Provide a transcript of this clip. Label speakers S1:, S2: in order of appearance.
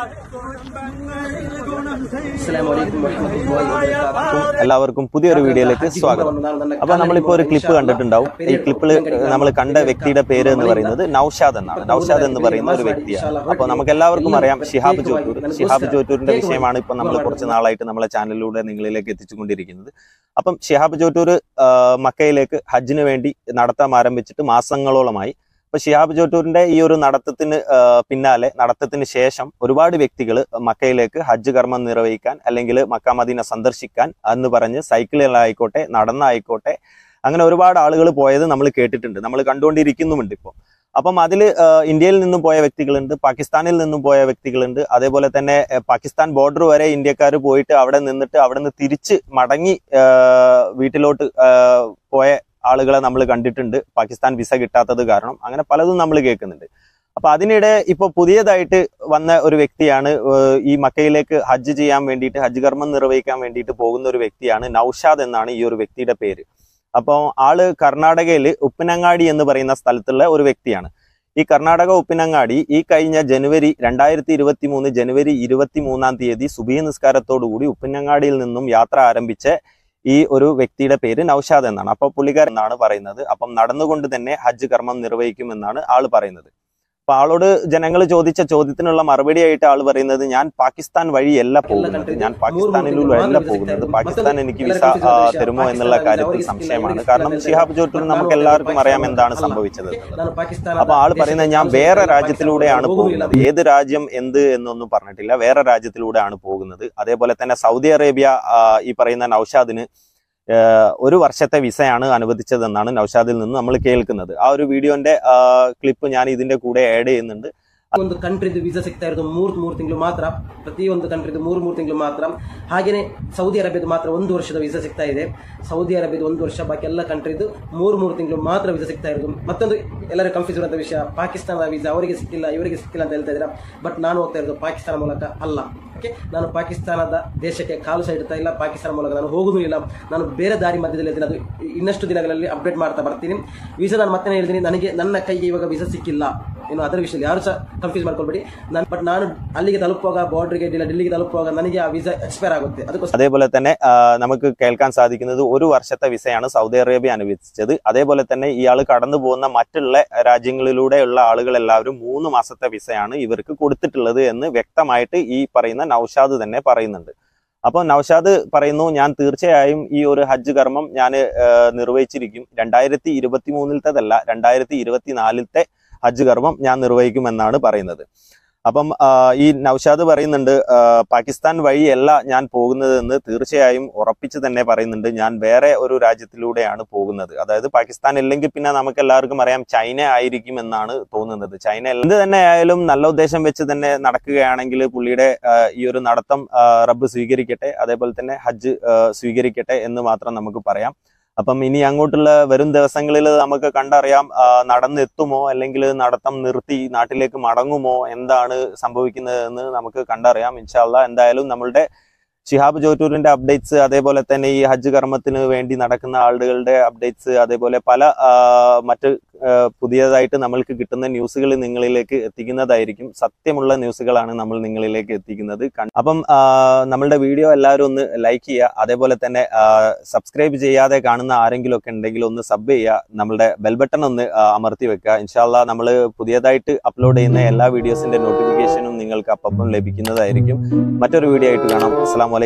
S1: അസ്സലാമു അലൈക്കും വറഹ്മത്തുള്ളാഹി വബറകാതുഹു.
S2: എല്ലാവർക്കും പുതിയൊരു വീഡിയോയിലേക്ക് സ്വാഗതം അപ്പൊ നമ്മളിപ്പോ ഒരു ക്ലിപ്പ് കണ്ടിട്ടുണ്ടാവും ഈ ക്ലിപ്പിൽ നമ്മൾ കണ്ട വ്യക്തിയുടെ പേര് എന്ന് പറയുന്നത് നൌഷാദ് എന്നാണ് നൌഷാദ് എന്ന് പറയുന്ന ഒരു വ്യക്തിയാണ് അപ്പൊ നമുക്ക് എല്ലാവർക്കും അറിയാം ഷിഹാബ് ജോറ്റൂർ ഷിഹാബ് ജോറ്റൂരിന്റെ വിഷയമാണ് ഇപ്പൊ നമ്മൾ കുറച്ച് നാളായിട്ട് നമ്മളെ ചാനലിലൂടെ നിങ്ങളിലേക്ക് എത്തിച്ചുകൊണ്ടിരിക്കുന്നത് അപ്പം ഷിഹാബ് ജോറ്റൂർ ആ, മക്കയിലേക്ക് ഹജ്ജിന് വേണ്ടി നടത്താൻ ആരംഭിച്ചിട്ട് മാസങ്ങളോളമായി അപ്പൊ ഷിഹാബ് ജോറ്റൂരിന്റെ ഈ ഒരു നടത്തത്തിന് ആ, പിന്നാലെ നടത്തത്തിന് ശേഷം ഒരുപാട് വ്യക്തികൾ മക്കയിലേക്ക് ഹജ്ജ് കർമ്മം നിർവഹിക്കാൻ അല്ലെങ്കിൽ മക്ക മദീന സന്ദർശിക്കാൻ എന്ന് പറഞ്ഞ് സൈക്കിളിലായിക്കോട്ടെ നടന്നായിക്കോട്ടെ അങ്ങനെ ഒരുപാട് ആളുകൾ പോയത് നമ്മൾ കേട്ടിട്ടുണ്ട് നമ്മൾ കണ്ടുകൊണ്ടിരിക്കുന്നുമുണ്ട് ഇപ്പോൾ അപ്പം അതിൽ ഇന്ത്യയിൽ നിന്നും പോയ വ്യക്തികളുണ്ട് പാകിസ്ഥാനിൽ നിന്നും പോയ വ്യക്തികളുണ്ട് അതേപോലെ തന്നെ ആ, പാകിസ്ഥാൻ ബോർഡർ വരെ ഇന്ത്യക്കാർ പോയിട്ട് അവിടെ നിന്നിട്ട് അവിടെ നിന്ന് തിരിച്ച് മടങ്ങി ആ, വീട്ടിലോട്ട് ആ, പോയ ആളുകളെ നമ്മൾ കണ്ടിട്ടുണ്ട് പാകിസ്ഥാൻ വിസ കിട്ടാത്തത് കാരണം അങ്ങനെ പലതും നമ്മൾ കേൾക്കുന്നുണ്ട് അപ്പൊ അതിനിടെ ഇപ്പൊ പുതിയതായിട്ട് വന്ന ഒരു വ്യക്തിയാണ് ഏഹ് ഈ മക്കയിലേക്ക് ഹജ്ജ് ചെയ്യാൻ വേണ്ടിയിട്ട് ഹജ്ജ് കർമ്മം നിർവഹിക്കാൻ വേണ്ടിയിട്ട് പോകുന്ന ഒരു വ്യക്തിയാണ് നൌഷാദ് എന്നാണ് ഈ ഒരു വ്യക്തിയുടെ പേര് അപ്പോൾ ആള് കർണാടകയിൽ ഉപ്പിനങ്ങാടി എന്ന് പറയുന്ന സ്ഥലത്തുള്ള ഒരു വ്യക്തിയാണ് ഈ കർണാടക ഉപ്പിനങ്ങാടി ഈ കഴിഞ്ഞ ജനുവരി രണ്ടായിരത്തി ഇരുപത്തി മൂന്ന് ജനുവരി ഇരുപത്തി മൂന്നാം തീയതി സുബീ നിസ്കാരത്തോടുകൂടി ഉപ്പിനങ്ങാടിയിൽ നിന്നും യാത്ര ആരംഭിച്ച ഈ ഒരു വ്യക്തിയുടെ പേര് നൌഷാദ് എന്നാണ് അപ്പോൾ പുള്ളിക്കാരൻ എന്നാണ് പറയുന്നത് അപ്പം നടന്നുകൊണ്ട് തന്നെ ഹജ്ജ് കർമ്മം നിർവഹിക്കുമെന്നാണ് ആള് പറയുന്നത് അപ്പൊ ആളോട് ജനങ്ങൾ ചോദിച്ച ചോദ്യത്തിനുള്ള മറുപടി ആയിട്ട് ആൾ പറയുന്നത് ഞാൻ പാകിസ്ഥാൻ വഴിയല്ല പോകുന്നത് ഞാൻ പാകിസ്ഥാനിലൂടെയല്ല പോകുന്നത് പാകിസ്ഥാൻ എനിക്ക് വിസ ആ, തരുമോ എന്നുള്ള കാര്യത്തിൽ സംശയമാണ് കാരണം ഷിഹാബ് ജോട്ടൂർ നമുക്ക് എല്ലാവർക്കും അറിയാം എന്താണ് സംഭവിച്ചത് എന്നുള്ളത്.
S1: ನಾನು ಪಾಕಿಸ್ತಾನ
S2: അപ്പൊ ആള് പറയുന്നത് ഞാൻ വേറെ രാജ്യത്തിലൂടെയാണ് പോകുന്നത് ഏത് രാജ്യം എന്ത് എന്നൊന്നും പറഞ്ഞിട്ടില്ല വേറെ രാജ്യത്തിലൂടെയാണ് പോകുന്നത് അതേപോലെ തന്നെ സൗദി അറേബ്യ ആ, ഈ പറയുന്ന നൌഷാദിന് ആ, ഒരു വർഷത്തെ വിസയാണ് അനുവദിച്ചതെന്നാണ് നൌഷാദിൽ നിന്ന് നമ്മൾ കേൾക്കുന്നത് ആ ഒരു വീഡിയോന്റെ ക്ലിപ്പ് ഞാൻ ഇതിന്റെ കൂടെ ആഡ് ചെയ്യുന്നുണ്ട്
S1: ಒಂದು ಕಂಟ್ರಿದು ವೀಸಾ ಸಿಗ್ತಾ ಇರೋದು ಮೂರ್ ಮೂರು ತಿಂಗಳು ಮಾತ್ರ ಪ್ರತಿಯೊಂದು ಕಂಟ್ರಿದು ಮೂರು ಮೂರು ತಿಂಗಳು ಮಾತ್ರ ಹಾಗೇನೆ ಸೌದಿ ಅರೇಬಿಯಾದ ಮಾತ್ರ ಒಂದು ವರ್ಷದ ವೀಸಾ ಸಿಗ್ತಾ ಇದೆ ಸೌದಿ ಅರೇಬಿಯಾದ ಒಂದು ವರ್ಷ ಬಾಕಿ ಎಲ್ಲ ಕಂಟ್ರಿದು ಮೂರು ಮೂರು ತಿಂಗಳು ಮಾತ್ರ ವೀಸಾ ಸಿಗ್ತಾ ಇರೋದು ಮತ್ತೊಂದು ಎಲ್ಲರೂ ಕನ್ಫ್ಯೂಸ್ ಇರುವಂತ ವಿಷಯ ಪಾಕಿಸ್ತಾನದ ವೀಸಾ ಅವರಿಗೆ ಸಿಕ್ಕಿಲ್ಲ ಇವರಿಗೆ ಸಿಕ್ಕಿಲ್ಲ ಅಂತ ಹೇಳ್ತಾ ಇದ್ದೀರಾ ಬಟ್ ನಾನು ಹೋಗ್ತಾ ಇರೋದು ಪಾಕಿಸ್ತಾನ ಮೂಲಕ ಅಲ್ಲ ಓಕೆ ನಾನು ಪಾಕಿಸ್ತಾನದ ದೇಶಕ್ಕೆ ಕಾಲು ಸಹ ಇಡ್ತಾ ಇಲ್ಲ ಪಾಕಿಸ್ತಾನ ಮೂಲಕ ನಾನು ಹೋಗುದೂ ಇಲ್ಲ ನಾನು ಬೇರೆ ದಾರಿ ಮಧ್ಯದಲ್ಲಿ ಇದ್ದೀನಿ ಅದು ಇನ್ನಷ್ಟು ದಿನಗಳಲ್ಲಿ ಅಪ್ಡೇಟ್ ಮಾಡ್ತಾ ಬರ್ತೀನಿ ವೀಸಾ ನಾನು ಮತ್ತೆ ಹೇಳ್ತೀನಿ ನನಗೆ ನನ್ನ ಕೈಗೆ ಇವಾಗ ವೀಸಾ ಸಿಕ್ಕಿಲ್ಲ ಏನು ಅದರ ವಿಷಯದಲ್ಲಿ ಯಾರು ಸಹ ಕನ್ಫ್ಯೂಸ್ ಮಾಡ್ಕೊಳ್ಬೇಡಿ ನಾನು ಬಟ್ ನಾನು ಅಲ್ಲಿಗೆ ತಲುಪುವಾಗ ಬಾರ್ಡರ್ಗೆ ಇಲ್ಲ ಡೆಲ್ಲಿಗೆ ತಲುಪುವಾಗ ನನಗೆ ಆ ವೀಸಾ ಎಕ್ಸ್ಪೈರ್ ಆಗುತ್ತೆ ಅದಕ್ಕೋಸ್ಕರ
S2: അതേപോലെ തന്നെ ആ, നമുക്ക് കേൾക്കാൻ സാധിക്കുന്നത് ഒരു വർഷത്തെ വിസയാണ് സൗദി അറേബ്യ അനുവദിച്ചത് അതേപോലെ തന്നെ ഇയാൾ കടന്നു പോകുന്ന മറ്റുള്ള രാജ്യങ്ങളിലൂടെയുള്ള ആളുകൾ എല്ലാവരും മൂന്ന് മാസത്തെ വിസയാണ് ഇവർക്ക് കൊടുത്തിട്ടുള്ളത് എന്ന് വ്യക്തമായിട്ട് ഈ പറയുന്ന നൌഷാദ് തന്നെ പറയുന്നുണ്ട് അപ്പോൾ നൌഷാദ് പറയുന്നു ഞാൻ തീർച്ചയായും ഈ ഒരു ഹജ്ജ് കർമ്മം ഞാൻ നിർവഹിച്ചിരിക്കും രണ്ടായിരത്തി ഇരുപത്തി മൂന്നിലത്തേതല്ല രണ്ടായിരത്തി ഇരുപത്തിനാലിലത്തെ ഹജ്ജ് കർമ്മം ഞാൻ നിർവഹിക്കുമെന്നാണ് പറയുന്നത് അപ്പം ആ, ഈ നൌഷാദ് പറയുന്നുണ്ട് ആ, പാകിസ്ഥാൻ വഴിയല്ല ഞാൻ പോകുന്നതെന്ന് തീർച്ചയായും ഉറപ്പിച്ച് തന്നെ പറയുന്നുണ്ട് ഞാൻ വേറെ ഒരു രാജ്യത്തിലൂടെയാണ് പോകുന്നത് അതായത് പാകിസ്ഥാൻ ഇല്ലെങ്കിൽ പിന്നെ നമുക്ക് എല്ലാവർക്കും അറിയാം ചൈന ആയിരിക്കും എന്നാണ് തോന്നുന്നത് ചൈന എന്ത് തന്നെ ആയാലും നല്ല ഉദ്ദേശം വെച്ച് തന്നെ നടക്കുകയാണെങ്കിൽ പുള്ളിയുടെ ആ, ഈ ഒരു നടത്തം ആ, റബ്ബ് സ്വീകരിക്കട്ടെ അതേപോലെ തന്നെ ഹജ്ജ് ആ, സ്വീകരിക്കട്ടെ എന്ന് മാത്രം നമുക്ക് പറയാം അപ്പം ഇനി അങ്ങോട്ടുള്ള വരും ദിവസങ്ങളിൽ നമുക്ക് കണ്ടറിയാം ആ, നടന്നെത്തുമോ അല്ലെങ്കിൽ നടത്തം നിർത്തി നാട്ടിലേക്ക് മടങ്ങുമോ എന്താണ് സംഭവിക്കുന്നതെന്ന് നമുക്ക് കണ്ടറിയാം ഇൻഷാല്ല എന്തായാലും നമ്മളുടെ ഷിഹാബ് ജോറ്റൂരിന്റെ അപ്ഡേറ്റ്സ് അതേപോലെ തന്നെ ഈ ഹജ്ജ് കർമ്മത്തിന് വേണ്ടി നടക്കുന്ന ആളുകളുടെ അപ്ഡേറ്റ്സ് അതേപോലെ പല ആ, മറ്റ് ആ, പുതിയതായിട്ട് നമ്മൾക്ക് കിട്ടുന്ന ന്യൂസുകൾ നിങ്ങളിലേക്ക് എത്തിക്കുന്നതായിരിക്കും സത്യമുള്ള ന്യൂസുകളാണ് നമ്മൾ നിങ്ങളിലേക്ക് എത്തിക്കുന്നത് കൺ- അപ്പം ആ, നമ്മളുടെ വീഡിയോ എല്ലാവരും ഒന്ന് ലൈക്ക് ചെയ്യുക അതേപോലെ തന്നെ സബ്സ്ക്രൈബ് ചെയ്യാതെ കാണുന്ന ആരെങ്കിലും ഒക്കെ ഉണ്ടെങ്കിൽ ഒന്ന് സബ് ചെയ്യുക നമ്മളുടെ ബെൽ ബട്ടൺ ഒന്ന് ആ, അമർത്തി വെക്കുക ഇൻഷാല്ല നമ്മൾ പുതിയതായിട്ട് അപ്ലോഡ് ചെയ്യുന്ന എല്ലാ വീഡിയോസിന്റെ നോട്ടിഫിക്കേഷനും നിങ്ങൾക്ക് അപ്പം ലഭിക്കുന്നതായിരിക്കും മറ്റൊരു വീഡിയോ ആയിട്ട് കാണാം അസ്സാം